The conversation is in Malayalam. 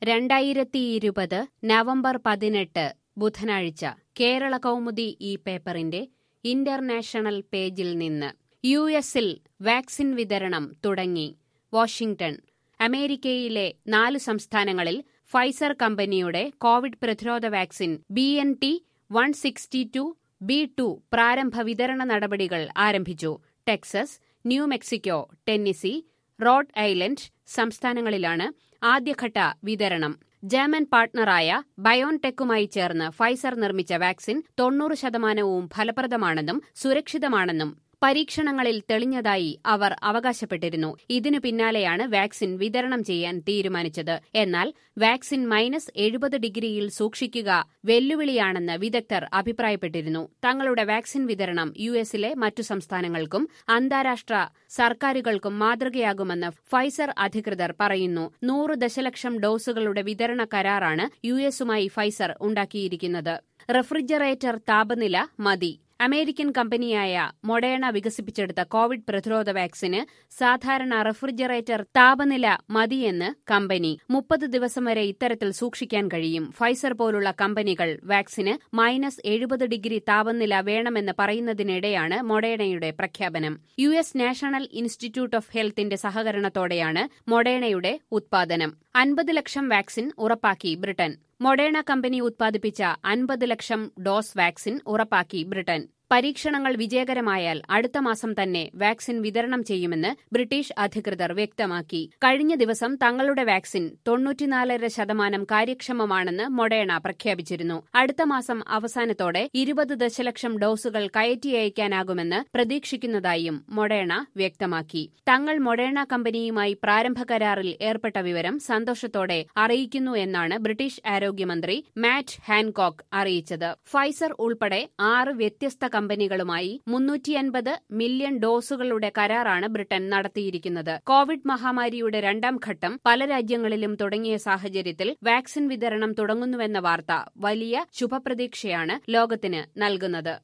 രണ്ടായിരത്തി ഇരുപത് നവംബർ പതിനെട്ട് ബുധനാഴ്ച കേരള കൗമുദി ഈ പേപ്പറിന്റെ ഇന്റർനാഷണൽ പേജിൽ നിന്ന് യു എസിൽ വാക്സിൻ വിതരണം തുടങ്ങി വാഷിംഗ്ടൺ അമേരിക്കയിലെ നാല് സംസ്ഥാനങ്ങളിൽ ഫൈസർ കമ്പനിയുടെ കോവിഡ് പ്രതിരോധ vaccine B N T one sixty two B two പ്രാരംഭ വിതരണ നടപടികൾ ആരംഭിച്ചു Texas New Mexico Tennessee Rhode Island സംസ്ഥാനങ്ങളിലാണ് ആദ്യഘട്ട വിതരണം ജർമ്മൻ പാർട്ണറായ ബയോൺടെക്കുമായി ചേർന്ന് ഫൈസർ നിർമ്മിച്ച വാക്സിൻ തൊണ്ണൂറ് ശതമാനവും ഫലപ്രദമാണെന്നും സുരക്ഷിതമാണെന്നും പരീക്ഷണങ്ങളിൽ തെളിഞ്ഞതായി അവർ അവകാശപ്പെട്ടിരുന്നു ഇതിനു പിന്നാലെയാണ് വാക്സിൻ വിതരണം ചെയ്യാൻ തീരുമാനിച്ചത് എന്നാൽ വാക്സിൻ മൈനസ് എഴുപത് ഡിഗ്രിയിൽ സൂക്ഷിക്കുക വെല്ലുവിളിയാണെന്ന് വിദഗ്ധർ അഭിപ്രായപ്പെട്ടിരുന്നു തങ്ങളുടെ വാക്സിൻ വിതരണം യു എസിലെ മറ്റു സംസ്ഥാനങ്ങൾക്കും അന്താരാഷ്ട്ര സർക്കാരുകൾക്കും മാതൃകയാകുമെന്ന് ഫൈസർ അധികൃതർ പറയുന്നു നൂറ് ദശലക്ഷം ഡോസുകളുടെ വിതരണ കരാറാണ് യു എസുമായി ഫൈസർ ഉണ്ടാക്കിയിരിക്കുന്നത് റെഫ്രിജറേറ്റർ താപനില മതി അമേരിക്കൻ കമ്പനിയായ മൊഡേണ വികസിപ്പിച്ചെടുത്ത കോവിഡ് പ്രതിരോധ വാക്സിന് സാധാരണ റെഫ്രിജറേറ്റർ താപനില മതിയെന്ന് കമ്പനി മുപ്പത് ദിവസം വരെ ഇത്തരത്തിൽ സൂക്ഷിക്കാൻ കഴിയും ഫൈസർ പോലുള്ള കമ്പനികൾ വാക്സിന് മൈനസ് എഴുപത് ഡിഗ്രി താപനില വേണമെന്ന് പറയുന്നതിനിടെയാണ് മൊഡേണയുടെ പ്രഖ്യാപനം U S National Institute of ഹെൽത്തിന്റെ സഹകരണത്തോടെയാണ് മൊഡേണയുടെ ഉത്പാദനം അൻപത് ലക്ഷം വാക്സിൻ ഉറപ്പാക്കി ബ്രിട്ടൻ മൊഡേണ കമ്പനി ഉത്പാദിപ്പിച്ച അൻപത് ലക്ഷം ഡോസ് വാക്സിൻ ഉറപ്പാക്കി ബ്രിട്ടൻ പരീക്ഷണങ്ങൾ വിജയകരമായാൽ അടുത്ത മാസം തന്നെ വാക്സിൻ വിതരണം ചെയ്യുമെന്ന് ബ്രിട്ടീഷ് അധികൃതർ വ്യക്തമാക്കി കഴിഞ്ഞ ദിവസം തങ്ങളുടെ വാക്സിൻ തൊണ്ണൂറ്റിനാലര ശതമാനം കാര്യക്ഷമമാണെന്ന് മൊഡേണ പ്രഖ്യാപിച്ചിരുന്നു അടുത്ത മാസം അവസാനത്തോടെ ഇരുപത് ദശലക്ഷം ഡോസുകൾ കയറ്റി അയക്കാനാകുമെന്ന് പ്രതീക്ഷിക്കുന്നതായും മൊഡേണ വ്യക്തമാക്കി തങ്ങൾ മൊഡേണ കമ്പനിയുമായി പ്രാരംഭ കരാറിൽ ഏർപ്പെട്ട വിവരം സന്തോഷത്തോടെ അറിയിക്കുന്നു എന്നാണ് ബ്രിട്ടീഷ് ആരോഗ്യമന്ത്രി മാറ്റ് ഹാൻകോക്ക് അറിയിച്ചത് ഫൈസർ ഉൾപ്പെടെ ആറ് വ്യത്യസ്ത കമ്പനികളുമായി മുന്നൂറ്റിയൻപത് മില്യൺ ഡോസുകളുടെ കരാറാണ് ബ്രിട്ടൻ നടത്തിയിരിക്കുന്നത് കോവിഡ് മഹാമാരിയുടെ രണ്ടാം ഘട്ടം പല രാജ്യങ്ങളിലും തുടങ്ങിയ സാഹചര്യത്തിൽ വാക്സിൻ വിതരണം തുടങ്ങുന്നുവെന്ന വാർത്ത വലിയ ശുഭപ്രതീക്ഷയാണ് ലോകത്തിന് നൽകുന്നത്